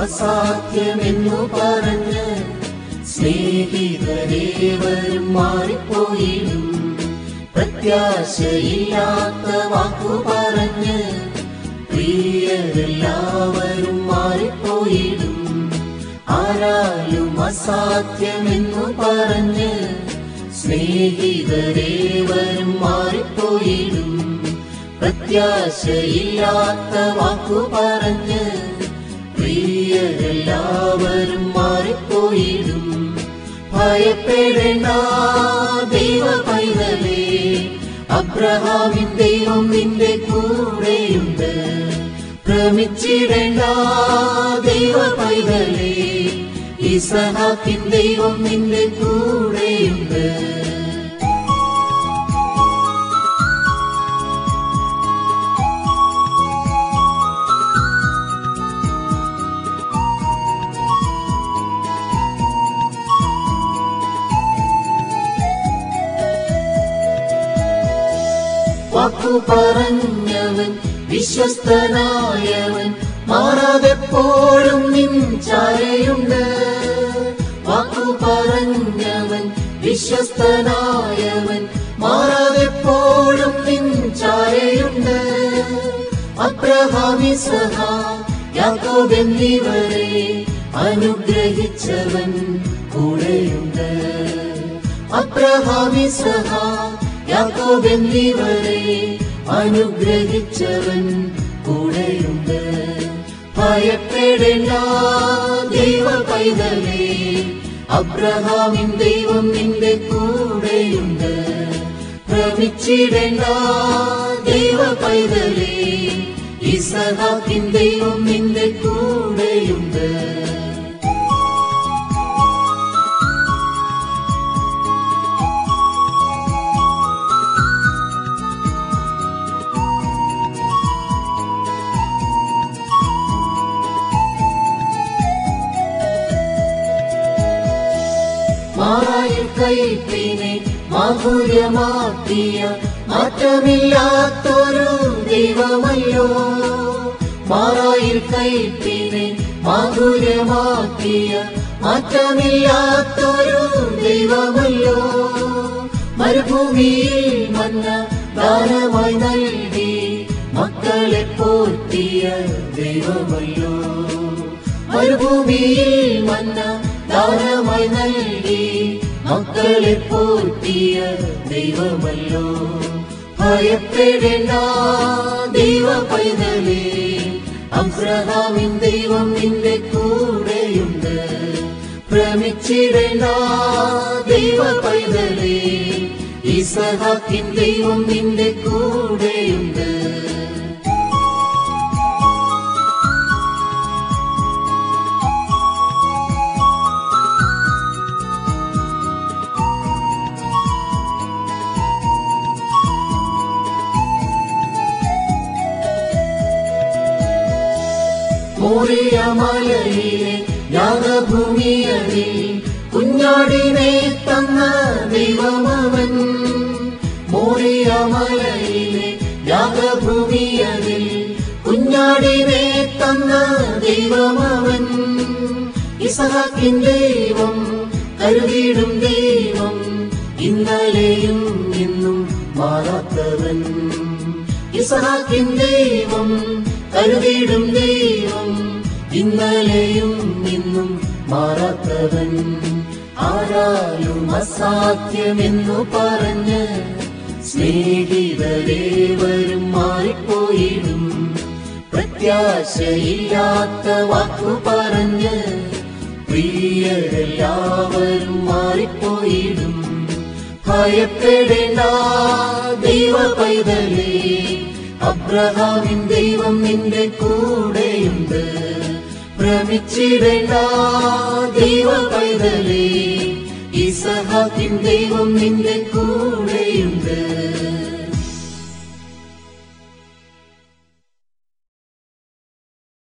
അസാധ്യമെന്നു പറഞ്ഞ് സ്നേഹിതരേവരും മാറിപ്പോയിടും പ്രത്യാശയില്ലാത്ത വാക്കു പറഞ്ഞ് പ്രിയരെല്ലാവരും മാറിപ്പോയിടും ആരാലും അസാധ്യമെന്നു പറഞ്ഞ് സ്നേഹിതരേവരും മാറിപ്പോയിടും പ്രത്യാശയില്ലാത്ത വാക്കു പറഞ്ഞ് പ്രിയരെല്ലാവരും മാറിപ്പോയിടും ഭയപ്പെടേണ്ട ദൈവ പൈതലേ അബ്രഹാമിൻ ദൈവം നിന്റെ കൂടെയുണ്ട് ഭ്രമിച്ചിടേണ്ട ദൈവ പൈതലേ ഇസഹാക്കിൻ ദൈവം നിന്റെ കൂടെയുണ്ട് വാക്കു പറഞ്ഞവൻ വിശ്വസ്തനായവൻ മാറാതെപ്പോഴും നിൻ ചാരയുണ്ട് വാക്കു പറഞ്ഞവൻ വിശ്വസ്തനായവൻ മാറാതെപ്പോഴും നിൻ ചാരയുണ്ട് അബ്രഹാമിസഹ യാക്കോബ് എന്നിവരെ അനുഗ്രഹിച്ചവൻ കൂടെയുണ്ട് അബ്രഹാമിസഹ യാക്കോബ് എന്നിവരെ അനുഗ്രഹിച്ചവൻ കൂടെയുണ്ട് ഭയപ്പെടേണ്ട ദൈവ പൈതലേ അബ്രഹാമിൻ ദൈവം നിന്റെ കൂടെയുണ്ട് ഭ്രമിച്ചിടേണ്ട ദൈവ പൈതലേ ഇസഹാക്കിൻ ദൈവം നിന്റെ കൂടെയുണ്ട് മാറായിൽ കൈപ്പിനെ മാധുര്യമാക്കിയ മാറ്റമില്ലാത്തൊരു ദൈവമല്ലോ മാറായിൽ കൈപ്പിനെ മാധുര്യമാക്കിയ മാറ്റമില്ലാത്തൊരു ദൈവമല്ലോ മരുഭൂമിയിൽ മന്ന ദാനമായി നൽകി മക്കളെ പോറ്റിയ ദൈവമല്ലോ മരുഭൂമിയിൽ മന്ന ദാനമായി നൽകി മക്കളെ പോറ്റിയ ദൈവമല്ലോ ഭയപ്പെടേണ്ട ദൈവ പൈതലേ അബ്രഹാമിൻ ദൈവം നിന്റെ കൂടെയുണ്ട് ഭ്രമിച്ചിടേണ്ട ദൈവ പൈതലേ ഇസഹാക്കിൻ ദൈവം നിന്റെ കൂടെയുണ്ട് മോറിയ മലയിലെ യാഗഭൂമിയതിൽ കുഞ്ഞാടിനെ തന്ന ദൈവമവൻ മോറിയ മലയിലെ യാഗഭൂമിയതിൽ കുഞ്ഞാടിനെ തന്ന ദൈവമവൻ ഇസഹാക്കിൻ ദൈവം കരുതിയിടും ദൈവം ഇന്നലെയും ഇന്നും മാറാത്തവൻ ഇസഹാക്കിൻ ദൈവം കരുതിയിടും ദൈവം ഇന്നലെയും ഇന്നും മാറാത്തവൻ ആരാലും അസാധ്യമെന്നു പറഞ്ഞ് സ്നേഹിതരേവരും മാറിപ്പോയിടും പ്രത്യാശയില്ലാത്ത വാക്കു പറഞ്ഞ് പ്രിയരെല്ലാവരും മാറിപ്പോയിടും ഭയപ്പെടേണ്ട ദൈവ പൈതലേ അബ്രഹാമിൻ ദൈവം നിന്റെ കൂടെയുണ്ട് ഭ്രമിച്ചിടേണ്ട ദൈവ പൈതലേ ഇസഹാക്കിൻ ദൈവം നിന്റെ കൂടെ